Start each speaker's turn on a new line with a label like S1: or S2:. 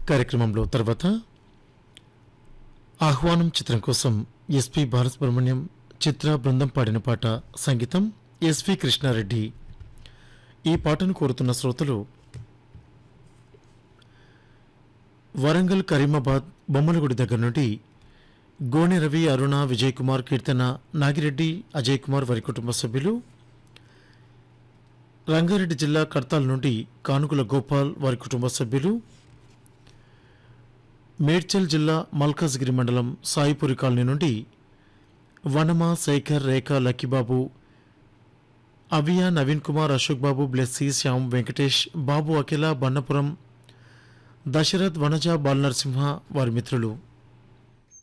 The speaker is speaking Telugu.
S1: కార్యక్రమంలో తర్వాత ఆహ్వానం చిత్రం కోసం ఎస్పి బాలసుబ్రహ్మణ్యం చిత్ర బృందం పాడిన పాట సంగీతం ఎస్వి కృష్ణారెడ్డి ఈ పాటను కోరుతున్న శ్రోతలు వరంగల్ కరీమాబాద్ బొమ్మలగుడి దగ్గర నుండి గోనె రవి అరుణ విజయ్ కుమార్ కీర్తన నాగిరెడ్డి అజయ్ కుమార్ వారి కుటుంబ సభ్యులు రంగారెడ్డి జిల్లా కర్తాల్ నుండి కానుకుల గోపాల్ వారి కుటుంబ సభ్యులు మేడ్చల్ జిల్లా మల్కాజ్గిరి మండలం సాయిపురి కాలనీ నుండి వనమ శేఖర్ రేఖ లక్కీబాబు అవియా నవీన్ కుమార్ అశోక్ బాబు బ్లెస్సీ శ్యామ్ వెంకటేష్ బాబు అఖిల బన్నపురం దశరథ్ వనజ బాలనరసింహ వారి మిత్రులు